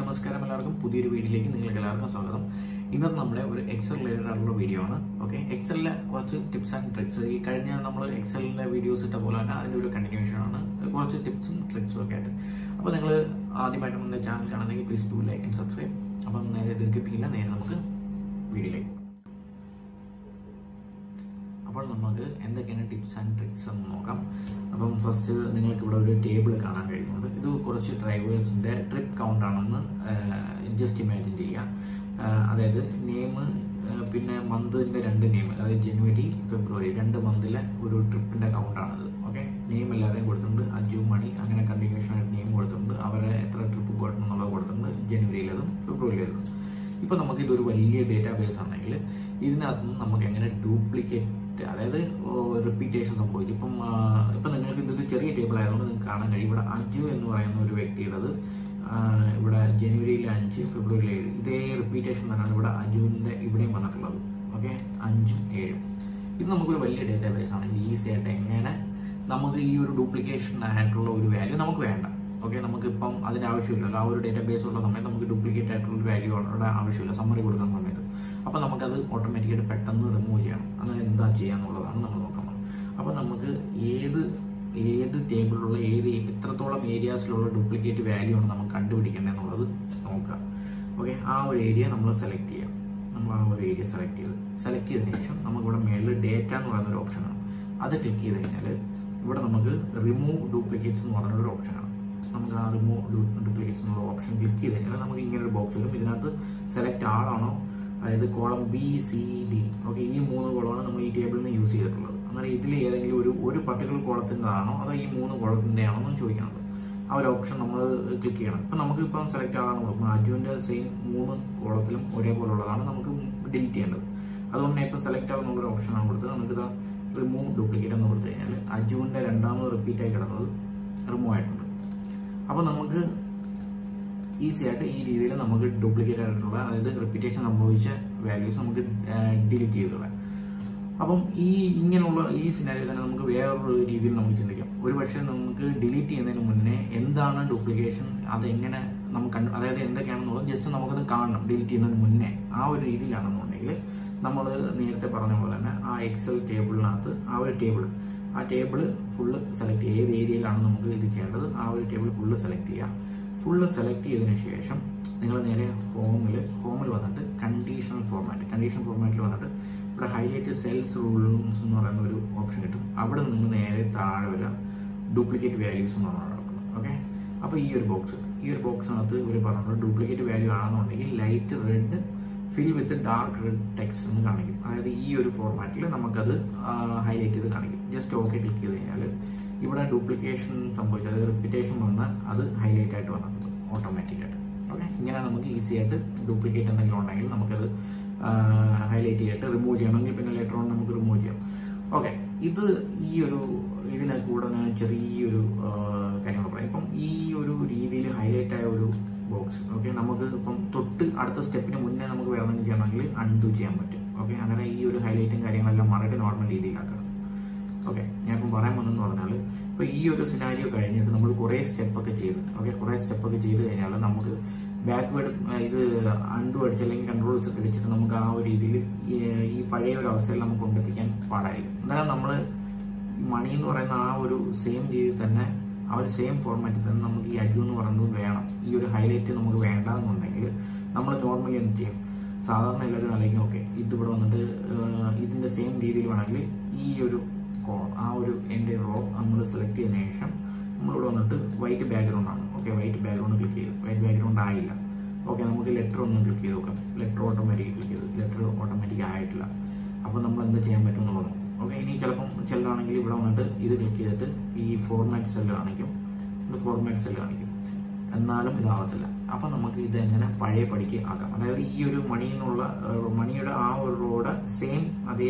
നമസ്കാരം എല്ലാവർക്കും പുതിയൊരു വീഡിയോയിലേക്ക് നിങ്ങൾക്ക് എല്ലാവർക്കും സ്വാഗതം ഇന്നത്തെ നമ്മളെ ഒരു എക്സൽ റിലേറ്റഡ് ആയിട്ടുള്ള വീഡിയോ ആണ് ഓക്കെ എക്സലിലെ കുറച്ച് ടിപ്സ് ആൻഡ് ട്രിക്സ് ഈ കഴിഞ്ഞ നമ്മൾ എക്സലിന്റെ വീഡിയോസ് ഇട്ട പോലെ തന്നെ അതിന്റെ ഒരു കണ്ടിന്യൂഷൻ ആണ് കുറച്ച് ടിപ്സും ട്രിക്സും ഒക്കെ ആയിട്ട് അപ്പോൾ നിങ്ങൾ ആദ്യമായിട്ട് നമ്മുടെ ചാനൽ കാണുന്നെങ്കിൽ please do like and subscribe അപ്പം നേരെ ദീർഘിപ്പിക്കില്ല നേരെ നമുക്ക് വീഡിയോയിലേക്ക് അപ്പോൾ നമുക്ക് എന്തൊക്കെയാണ് ടിപ്സ് ആൻഡ് ട്രിക്സ് എന്ന് നോക്കാം അപ്പം ഫസ്റ്റ് നിങ്ങൾക്ക് ഇവിടെ ഒരു ടേബിൾ കാണാൻ കഴിയുന്നുണ്ട് ഇത് കുറച്ച് ഡ്രൈവേഴ്സിന്റെ ട്രിപ്പ് കൗണ്ട് ആണെന്ന് ജസ്റ്റ് ഇമാജിൻ ചെയ്യാം ആഹ് അതായത് നെയിം പിന്നെ മന്തിന്റെ രണ്ട് നെയിം അതായത് ജനുവരി ഫെബ്രുവരി രണ്ട് മന്തിലെ ഒരു ട്രിപ്പിന്റെ കൗണ്ടാണിത് ഓക്കെ നെയിം എല്ലാവരെയും കൊടുത്തിട്ടുണ്ട് അജു മണി അങ്ങനെ കണ്ടിന്യൂഷൻ ആയിട്ട് നെയിം കൊടുത്തിട്ടുണ്ട് അവരെ എത്ര ട്രിപ്പ് പോയിട്ടുണ്ട് എന്നുള്ളത് കൊടുത്തിട്ടുണ്ട് ജനുവരിയിലതും ഫെബ്രുവരിയിലതും ഇപ്പൊ നമുക്ക് ഇതൊരു വലിയ ഡേറ്റാബേസ് ആണെങ്കിൽ ഇതിനകത്ത് നിന്ന് നമുക്ക് എങ്ങനെ ഡ്യൂപ്ലിക്കേറ്റ് അതായത് റിപ്പീറ്റേഷൻ സംഭവിച്ചു ഇപ്പം ആ, ഇപ്പം നിങ്ങൾക്ക് ഇതൊരു ചെറിയ ടേബിൾ ആയതുകൊണ്ട് നിങ്ങൾക്ക് കാണാൻ കഴിയും ഇവിടെ അജു എന്ന് പറയുന്ന ഒരു വ്യക്തിയുടേത് ആ, ഇവിടെ ജനുവരിയിൽ അഞ്ച് ഫെബ്രുവരിയിൽ ഏഴ് ഇതേ റിപ്പീറ്റേഷൻ തന്നെയാണ് ഇവിടെ അജുവിന്റെ ഇവിടെയും വന്നിട്ടുള്ളത് ഓക്കെ അഞ്ചും ഏഴും ഇത് നമുക്കൊരു വലിയ ഡേറ്റാബേസ് ആണെങ്കിൽ ഈസി ആയിട്ട് എങ്ങനെ നമുക്ക് ഈ ഒരു ഡ്യൂപ്ലിക്കേഷൻ ആയിട്ടുള്ള ഒരു വാല്യൂ നമുക്ക് വേണ്ട ഓക്കെ നമുക്കിപ്പം അതിന് ആവശ്യമില്ലല്ലോ ആ ഒരു ഡേറ്റാബേസ് ഉള്ള സമയത്ത് നമുക്ക് ഡ്യൂപ്ലിക്കേറ്റ് ആയിട്ടുള്ള ഒരു വാല്യൂ ആവശ്യമില്ല സമ്മറി കൊടുക്കുന്ന സമയത്ത് അപ്പോൾ നമുക്കത് ഓട്ടോമാറ്റിക്കായിട്ട് പെട്ടെന്ന് റിമൂവ് ചെയ്യണം അങ്ങനെ എന്താ ചെയ്യാന്നുള്ളതാണ് നമ്മൾ നോക്കാൻ പോകുന്നത് അപ്പോൾ നമുക്ക് ഏത് ഏത് ടേബിളിലുള്ള ഏത് എത്രത്തോളം ഏരിയാസിലുള്ള ഡ്യൂപ്ലിക്കേറ്റ് വാല്യൂ ആണ് നമുക്ക് കണ്ടുപിടിക്കേണ്ടത് എന്നുള്ളത് നോക്കുക ഓക്കെ ആ ഒരു ഏരിയ നമ്മൾ സെലക്ട് ചെയ്യാം നമ്മൾ ആ ഒരു ഏരിയ സെലക്ട് ചെയ്ത് സെലക്ട് ചെയ്തതിനു ശേഷം നമുക്കിവിടെ മേളിൽ ഡേറ്റ എന്ന് പറയുന്ന ഒരു ഓപ്ഷനാണ് അത് ക്ലിക്ക് ചെയ്ത് കഴിഞ്ഞാൽ ഇവിടെ നമുക്ക് റിമൂവ് ഡ്യൂപ്ലിക്കേറ്റ്സ് എന്ന് പറയുന്ന ഒരു ഓപ്ഷനാണ് നമുക്ക് ആ റിമൂവ് ഡ്യൂപ്ലിക്കേറ്റ്സ് എന്നുള്ള ഓപ്ഷൻ ക്ലിക്ക് ചെയ്ത് കഴിഞ്ഞാൽ നമുക്ക് ഇങ്ങനെ ഒരു ബോക്സ് വരും ഇതിനകത്ത് സെലക്ട് ആളാണോ അതായത് column B C D okay ഈ മൂന്ന് കോളമാണ് നമ്മൾ ഈ ടേബിളിൽ നിന്ന് യൂസ് ചെയ്തിട്ടുള്ളത് അന്നേരം ഇതിൽ ഏതെങ്കിലും ഒരു ഒരു പർട്ടിക്കുലർ കോളത്തിൻ്റെതാണോ അതോ ഈ മൂന്ന് കോളത്തിൻ്റെ ആണോ എന്ന് ചോദിക്കുന്നത് ആ ഒരു ഓപ്ഷൻ നമ്മൾ ക്ലിക്ക് ചെയ്യണം ഇപ്പം നമുക്ക് ഇപ്പം സെലക്ട് ആകാൻ നോക്കും അജുവിൻ്റെ സെയിം മൂന്ന് കോളത്തിലും ഒരേപോലെ ഉള്ളതാണ് നമുക്ക് ഡിലീറ്റ് ചെയ്യേണ്ടത് അതുകൊണ്ട് തന്നെ ഇപ്പം സെലക്ട് ആകുന്ന ഒരു ഓപ്ഷനാണ് കൊടുത്തത് നമുക്ക് ഇതാ റിമൂവ് ഡ്യൂപ്ലിക്കേറ്റ് എന്ന് കൊടുത്തു കഴിഞ്ഞാൽ അജുവിൻ്റെ രണ്ടാമത് റിപ്പീറ്റ് ആയി കിടന്നത് റിമൂവ് ആയിട്ടുണ്ട് അപ്പോൾ നമുക്ക് ഈസി ആയിട്ട് ഈ രീതിയിൽ നമുക്ക് ഡ്യൂപ്ലിക്കേറ്റ് ആയിട്ടുള്ള അതായത് റിപ്പീറ്റേഷൻ സംഭവിച്ച വാല്യൂസ് നമുക്ക് ഡിലീറ്റ് ചെയ്ത് കളയാം അപ്പം ഈ ഇങ്ങനെയുള്ള ഈ സിനാരിയോ തന്നെ നമുക്ക് വേറൊരു രീതിയിൽ നമുക്ക് ചിന്തിക്കാം ഒരുപക്ഷെ നമുക്ക് ഡിലീറ്റ് ചെയ്യുന്നതിന് മുന്നേ എന്താണ് ഡ്യൂപ്ലിക്കേഷൻ അതെങ്ങനെ നമുക്ക് കണ്ടു അതായത് എന്തൊക്കെയാണെന്നുള്ളത് ജസ്റ്റ് നമുക്കത് കാണണം ഡിലീറ്റ് ചെയ്യുന്നതിന് മുന്നേ ആ ഒരു രീതിയിലാണെന്നുണ്ടെങ്കിൽ നമ്മൾ നേരത്തെ പറഞ്ഞ പോലെ തന്നെ ആ എക്സൽ ടേബിളിനകത്ത് ആ ഒരു ടേബിൾ ആ ടേബിൾ ഫുള്ള് സെലക്ട് ചെയ്യുക ഏത് ഏരിയയിലാണ് നമുക്ക് ഇത് ചെയ്യേണ്ടത് ആ ഒരു ടേബിൾ ഫുള്ള് സെലക്ട് ചെയ്യുക ഫുള്ള് സെലക്ട് ചെയ്തതിനു ശേഷം നിങ്ങൾ നേരെ ഹോമിൽ ഹോമിൽ വന്നിട്ട് കണ്ടീഷണൽ ഫോർമാറ്റ് കണ്ടീഷണൽ ഫോർമാറ്റിൽ വന്നിട്ട് ഇവിടെ ഹൈലൈറ്റ് സെൽസ് റൂൾസ് എന്ന് പറയുന്ന ഒരു ഓപ്ഷൻ കിട്ടും അവിടെ നിന്ന് നേരെ താഴെ വരിക ഡ്യൂപ്ലിക്കേറ്റ് വാല്യൂസ് എന്ന് പറഞ്ഞാൽ നടക്കുന്നത് ഓക്കെ അപ്പോൾ ഈ ഒരു ബോക്സ് ഈ ഒരു ബോക്സിനകത്ത് ഇവർ പറഞ്ഞിട്ടുണ്ട് ഡ്യൂപ്ലിക്കേറ്റ് വാല്യൂ ആണെന്നുണ്ടെങ്കിൽ light red fill with dark red text എന്ന് കാണിക്കും അതായത് ഈ ഒരു ഫോർമാറ്റിൽ നമുക്കത് ഹൈലൈറ്റ് ചെയ്ത് കാണിക്കും ജസ്റ്റ് ഓക്കെ ക്ലിക്ക് ചെയ്ത് കഴിഞ്ഞാൽ ഇവിടെ ഡ്യൂപ്ലിക്കേഷൻ സംഭവിച്ചത് അതായത് റിപ്പീറ്റേഷൻ വന്ന് അത് ഹൈലൈറ്റ് ആയിട്ട് വന്നിട്ടുണ്ട് ഓട്ടോമാറ്റിക്കായിട്ട് ഓക്കെ ഇങ്ങനെ നമുക്ക് ഈസി ആയിട്ട് ഡ്യൂപ്ലിക്കേറ്റ് എന്തെങ്കിലും ഉണ്ടെങ്കിൽ നമുക്കത് ഹൈലൈറ്റ് ചെയ്തിട്ട് റിമൂവ് ചെയ്യണമെങ്കിൽ പിന്നെ ലെറ്റർ ഓൺ നമുക്ക് റിമൂവ് ചെയ്യാം ഓക്കെ ഇത് ഈ ഒരു ഇതിനെ കൂടെ ഞാൻ ചെറിയൊരു ആ, കാര്യങ്ങൾ പറയാം ഇപ്പം ഈ ഒരു രീതിയിൽ ഹൈലൈറ്റ് ആയ ഒരു ബോക്സ് ഓക്കെ നമുക്ക് ഇപ്പം തൊട്ട് അടുത്ത സ്റ്റെപ്പിന് മുന്നേ നമുക്ക് വേറെ എന്തെങ്കിലും ചെയ്യണമെങ്കിൽ അൺഡു ചെയ്യാൻ പറ്റും ഓക്കെ അങ്ങനെ ഈ ഒരു ഹൈലൈറ്റും കാര്യങ്ങളെല്ലാം മാറിയിട്ട് നോർമൽ രീതിയിലാക്കണം ഓക്കെ ഞാൻ ഇപ്പം പറയാൻ വന്നെന്ന് പറഞ്ഞാൽ ഇപ്പൊ ഈ ഒരു സിനാരിയോ കഴിഞ്ഞിട്ട് നമ്മൾ കുറേ സ്റ്റെപ്പ് ഒക്കെ ചെയ്ത് ഓക്കെ കുറേ സ്റ്റെപ്പ് ഒക്കെ ചെയ്ത് കഴിഞ്ഞാൽ നമുക്ക് ബാക്ക്വേർഡ് ഇത് അണ്ടു അടിച്ച് അല്ലെങ്കിൽ കൺട്രോൾസ് ഒക്കെ അടിച്ചിട്ട് നമുക്ക് ആ ഒരു രീതിയിൽ ഈ പഴയ ഒരു അവസ്ഥയിൽ നമുക്ക് കൊണ്ടെത്തിക്കാൻ പാടായിരിക്കും എന്നാലും നമ്മൾ മണി എന്ന് പറയുന്ന ആ ഒരു സെയിം രീതിയിൽ തന്നെ ആ ഒരു സെയിം ഫോർമാറ്റിൽ തന്നെ നമുക്ക് ഈ അജു എന്ന് പറയുന്നത് വേണം ഈ ഒരു ഹൈലൈറ്റ് നമുക്ക് വേണ്ടാന്നുണ്ടെങ്കിൽ നമ്മൾ നോർമലി എന്ത് ചെയ്യും സാധാരണ എല്ലാവരും അല്ലെങ്കിൽ ഓക്കെ ഇതിവിടെ വന്നിട്ട് ഏഹ്, ഇതിന്റെ സെയിം രീതിയിൽ വേണമെങ്കിൽ ഈ ഒരു കോ- ആ ഒരു എൻ്റെ റോ നമ്മൾ സെലക്ട് ചെയ്തതിനു ശേഷം നമ്മളിവിടെ വന്നിട്ട് വൈറ്റ് ബാക്ക്ഗ്രൗണ്ട് ആണ് ഓക്കെ വൈറ്റ് ബാക്ക്ഗ്രൗണ്ട് ക്ലിക്ക് ചെയ്തു വൈറ്റ് ബാക്ക്ഗ്രൗണ്ട് ആയില്ല ഓക്കെ നമുക്ക് ലെറ്റർ ഒന്ന് ക്ലിക്ക് ചെയ്ത് നോക്കാം ലെറ്റർ ഓട്ടോമാറ്റിക് ക്ലിക്ക് ചെയ്തു ലെറ്റർ ഓട്ടോമാറ്റിക് ആയിട്ടില്ല അപ്പോൾ നമ്മൾ എന്താ ചെയ്യാൻ പറ്റും എന്നുള്ളത് ഓക്കെ ഇനി ചിലപ്പം ചിലരാണെങ്കിൽ ഇവിടെ വന്നിട്ട് ഇത് ക്ലിക്ക് ചെയ്തിട്ട് ഈ ഫോർമാറ്റ് സെല്ല് കാണിക്കും ഇത് ഫോർമാറ്റ് സെല്ല് കാണിക്കും എന്നാലും ഇതാവത്തില്ല അപ്പം നമുക്ക് ഇത് എങ്ങനെ പഴയ പടിക്ക് ആക്കാം അതായത് ഈ ഒരു മണിന്നുള്ള ഏഹ്, മണിയുടെ ആ ഒരു റോഡ് സെയിം അതേ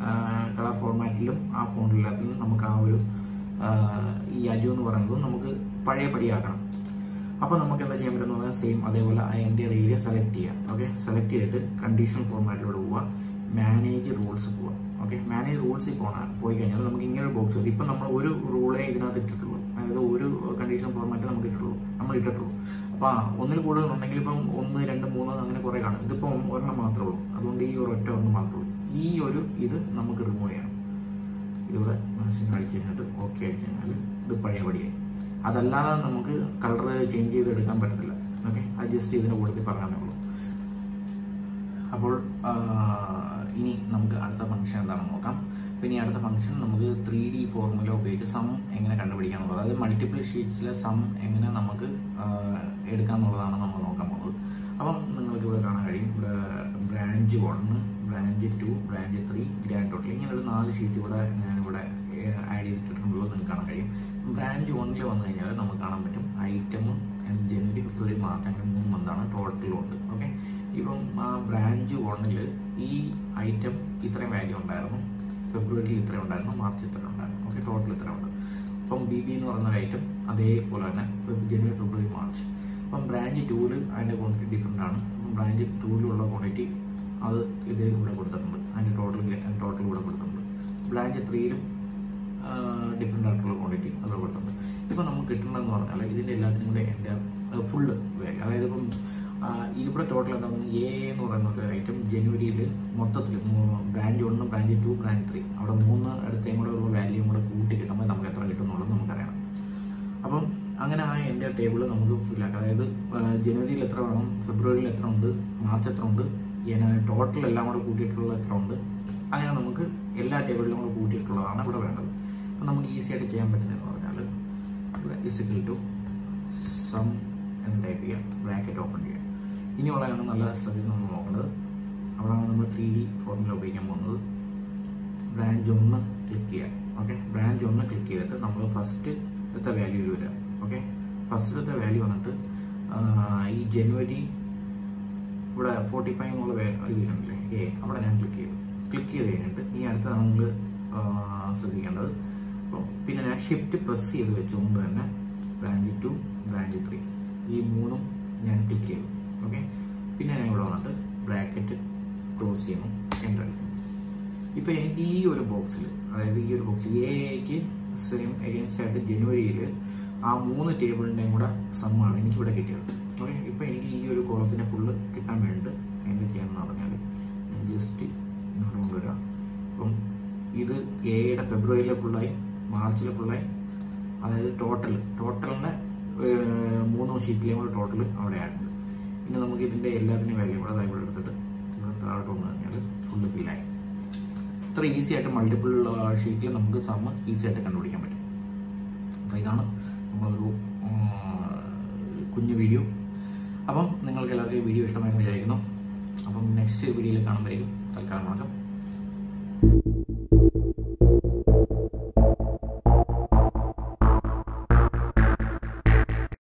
കളർ ഫോർമാറ്റിലും ആ ഫോണിലെല്ലാത്തിലും നമുക്ക് ആ ഒരു ആഹ്, ഈ അജു എന്ന് പറയുന്നത് നമുക്ക് പഴയ പടിയാക്കണം അപ്പോൾ നമുക്ക് എന്താ ചെയ്യാൻ പറ്റുന്ന പറഞ്ഞാൽ സെയിം അതേപോലെ അതിൻ്റെ ഏരിയ സെലക്ട് ചെയ്യാം ഓക്കെ സെലക്ട് ചെയ്തിട്ട് കണ്ടീഷണൽ ഫോർമാറ്റിലൂടെ പോവുക മാനേജ് റൂൾസ് പോവുക ഓക്കെ മാനേജ് റൂൾസിൽ പോകണം പോയി കഴിഞ്ഞാൽ നമുക്ക് ഇങ്ങനെ ഒരു ബോക്സ് വരും ഇപ്പം നമ്മൾ ഒരു റൂളേ ഇതിനകത്ത് ഇട്ടിട്ടുള്ളൂ അതായത് ഒരു കണ്ടീഷൻ ഫോർമാറ്റ് നമുക്ക് ഇട്ടിട്ടുള്ളൂ നമ്മൾ ഇട്ടിട്ടുള്ളൂ അപ്പോൾ ആ ഒന്നിൽ കൂടുതൽ ഉണ്ടെങ്കിൽ ഇപ്പം ഒന്ന് രണ്ട് മൂന്ന് അങ്ങനെ കുറേ കാണും ഇതിപ്പോൾ ഒരെണ്ണം മാത്രമേ ഉള്ളൂ അതുകൊണ്ട് ഈ ഒരൊറ്റ ഒരെണ്ണം മാത്രമേ ഉള്ളൂ ഈ ഒരു ഇത് നമുക്ക് റിമൂവ് ചെയ്യണം ഇതിവിടെ മനസ്സിന് അടിച്ചു കഴിഞ്ഞിട്ട് ഓക്കെ അടിച്ചു കഴിഞ്ഞാൽ ഇത് പഴയ പടിയായി അതല്ലാതെ നമുക്ക് കളർ ചേഞ്ച് ചെയ്ത് എടുക്കാൻ പറ്റത്തില്ല ഓക്കെ അത് ജസ്റ്റ് ഇതിൻ്റെ കൂട്ടത്തിൽ പറഞ്ഞേ ഉള്ളൂ അപ്പോൾ ആ, ഇനി നമുക്ക് അടുത്ത ഫംഗ്ഷൻ എന്താണെന്ന് നോക്കാം പിന്നെ ഈ അടുത്ത ഫംഗ്ഷൻ നമുക്ക് ത്രീ ഡി ഫോർമുല ഉപയോഗിച്ച് സം എങ്ങനെ കണ്ടുപിടിക്കാം എന്നുള്ളത് അതായത് മൾട്ടിപ്പിൾ ഷീറ്റ്സിലെ സം എങ്ങനെ നമുക്ക് ആ, എടുക്കാം എന്നുള്ളതാണ് നമ്മൾ നോക്കാൻ പോകുന്നത് അപ്പം നിങ്ങൾക്ക് ഇവിടെ കാണാൻ കഴിയും ഇവിടെ branch one branch two branch three grand total ഇങ്ങനെ ഒരു നാല് ഷീറ്റ് ഇവിടെ ഞാനിവിടെ ആഡ് ചെയ്തിട്ടുള്ളത് നിങ്ങൾക്ക് കാണാൻ കഴിയും ബ്രാഞ്ച് വണ്ണിൽ വന്നു കഴിഞ്ഞാൽ നമുക്ക് കാണാൻ പറ്റും ഐറ്റം ജനുവരി ഫെബ്രുവരി മാർച്ച് അങ്ങനെ മൂന്ന് മന്താണ് ടോട്ടലുണ്ട് ഓക്കെ ഇപ്പം ആ ബ്രാഞ്ച് വണ്ണിൽ ഈ ഐറ്റം ഇത്രയും വാല്യൂ ഉണ്ടായിരുന്നു ഫെബ്രുവരിയിൽ ഇത്രയും ഉണ്ടായിരുന്നു മാർച്ച് ഇത്രയും ഉണ്ടായിരുന്നു ഓക്കെ ടോട്ടൽ ഇത്രയും ഉണ്ട് അപ്പം ബി ബി എന്ന് പറയുന്ന ഐറ്റം അതേപോലെ തന്നെ ഫെബ്- ജനുവരി ഫെബ്രുവരി മാർച്ച് അപ്പം ബ്രാഞ്ച് ടൂവിൽ അതിൻ്റെ ക്വാണ്ടിറ്റി ഡിഫറെൻ്റ് ആണ് അപ്പം ബ്രാഞ്ച് ടൂവിലുള്ള ക്വാണ്ടിറ്റി അത് ഇത് ഇവിടെ കൊടുത്തിട്ടുണ്ട് അതിൻ്റെ ടോട്ടൽ ടോട്ടൽ ഇവിടെ കൊടുത്തിട്ടുണ്ട് ബ്രാഞ്ച് ത്രീയിലും ഡിഫറെൻ്റ് ആയിട്ടുള്ള ക്വാണ്ടിറ്റി അത് കൊടുത്തിട്ടുണ്ട് ഇപ്പം നമുക്ക് കിട്ടുന്നതെന്ന് പറഞ്ഞാൽ ഇതിൻ്റെ എല്ലാത്തിനും കൂടെ എൻ്റെ ഫുള്ള് വാല്യൂ അതായത് ഇപ്പം ആ, ഇതിവിടെ ടോട്ടൽ എന്താ പറയുന്നത് എ എന്ന് പറയുന്ന ഒരു ഐറ്റം ജനുവരിയിൽ മൊത്തത്തിൽ ബ്രാഞ്ച് ഒന്ന് ബ്രാഞ്ച് ടു ബ്രാഞ്ച് ത്രീ അവിടെ മൂന്ന് അടുത്തേയും കൂടെ ഉള്ള വാല്യൂം കൂടെ കൂട്ടി കിട്ടുമ്പോൾ നമുക്ക് എത്ര കിട്ടുന്നുള്ളത് നമുക്കറിയണം അപ്പം അങ്ങനെ ആ എൻ്റെ ടേബിൾ നമുക്ക് ഫില്ലാക്കാം അതായത് ആ, ജനുവരിയിൽ എത്ര വേണം ഫെബ്രുവരിയിൽ എത്ര ഉണ്ട് മാർച്ച് എത്ര ഉണ്ട് ടോട്ടൽ എല്ലാം കൂടെ കൂട്ടിയിട്ടുള്ള എത്ര ഉണ്ട് അങ്ങനെ നമുക്ക് എല്ലാ ടേബിളിലും കൂടെ കൂട്ടിയിട്ടുള്ളതാണ് ഇവിടെ വേണ്ടത് അപ്പം നമുക്ക് ഈസി ആയിട്ട് ചെയ്യാൻ പറ്റുന്നതെന്ന് പറഞ്ഞാൽ ഇവിടെ ഇസിക്കൽ ടു സം എന്ന് ടൈപ്പ് ചെയ്യാം ബ്രാക്കറ്റ് ഓപ്പൺ ചെയ്യാം ഇനിയുള്ളതാണ് നല്ല ശ്രദ്ധിച്ച് നമ്മൾ നോക്കേണ്ടത് അവിടെയാണ് നമ്മൾ ത്രീ ഡി ഫോർമുല ഉപയോഗിക്കാൻ പോകുന്നത് ബ്രാഞ്ച് ഒന്ന് ക്ലിക്ക് ചെയ്യാം ഓക്കെ ബ്രാഞ്ച് ഒന്ന് ക്ലിക്ക് ചെയ്തിട്ട് നമ്മൾ ഫസ്റ്റ് എടുത്ത വാല്യൂയിൽ വരിക ഓക്കെ ഫസ്റ്റിലത്തെ വാല്യൂ വന്നിട്ട് ആ, ഈ ജനുവരി ഇവിടെ ഫോർട്ടി ഫൈവ് എന്നുള്ള ഇതിലുണ്ടല്ലേ ഏ അവിടെ ഞാൻ ക്ലിക്ക് ചെയ്തു ക്ലിക്ക് ചെയ്ത് കഴിഞ്ഞിട്ട് ഇനി അടുത്ത നമ്മൾ ശ്രദ്ധിക്കേണ്ടത് അപ്പോൾ പിന്നെ ഞാൻ ഷിഫ്റ്റ് പ്രസ് ചെയ്ത് വെച്ചുകൊണ്ട് തന്നെ ബ്രാഞ്ച് ടു ബ്രാഞ്ച് ത്രീ ഈ മൂന്നും ഞാൻ ക്ലിക്ക് ചെയ്തു ഓക്കെ പിന്നെ ഞാൻ ഇവിടെ വന്നിട്ട് ബ്രാക്കറ്റ് ക്ലോസ് ചെയ്യുന്നു എൻ്റർ അടിക്കുന്നു ഇപ്പൊ എനിക്ക് ഈ ഒരു ബോക്സിൽ അതായത് ഈ ഒരു ബോക്സിൽ എക്ക് സെയിം അഗൈൻസ്റ്റ് ആയിട്ട് ജനുവരിയിൽ ആ മൂന്ന് ടേബിളിൻ്റെയും കൂടെ സമ്മാണ് എനിക്ക് ഇവിടെ കിട്ടിയത് ഓക്കെ ഇപ്പൊ എനിക്ക് ഈ ഒരു കോളത്തിന്റെ ഫുള്ള് കിട്ടാൻ വേണ്ടി എന്ത് ചെയ്യാന്ന് പറഞ്ഞാൽ ഞാൻ ജസ്റ്റ് ഇങ്ങോട്ട് കൊണ്ടുവരാം അപ്പം ഇത് എയുടെ ഫെബ്രുവരിയിലെ ഫുള്ളായി മാർച്ചിലെ ഫുള്ളായി അതായത് ടോട്ടൽ ടോട്ടലിൻ്റെ മൂന്ന് ഷീറ്റിലെയും കൂടെ ടോട്ടൽ അവിടെ ആയിട്ടുണ്ട് പിന്നെ നമുക്ക് ഇതിൻ്റെ എല്ലാത്തിൻ്റെയും വാല്യൂ കൂടെ അതായത് ഇവിടെ എടുത്തിട്ട് ഇവിടെ താഴോട്ട് വന്നു കഴിഞ്ഞാൽ ഫുള്ള് ഫില്ലായി ഇത്ര ഈസി ആയിട്ട് മൾട്ടിപ്പിൾ ഷീറ്റിൽ നമുക്ക് സമ്മ ഈസി ആയിട്ട് കണ്ടുപിടിക്കാൻ പറ്റും അപ്പോൾ ഇതാണ് നമ്മളൊരു ആ, കുഞ്ഞു വീഡിയോ അപ്പം നിങ്ങൾക്ക് എല്ലാവർക്കും ഈ വീഡിയോ ഇഷ്ടമായി എന്ന് വിചാരിക്കുന്നു അപ്പം നെക്സ്റ്റ് വീഡിയോയിൽ കാണുമ്പോഴേക്കും തൽക്കാലം മാത്രം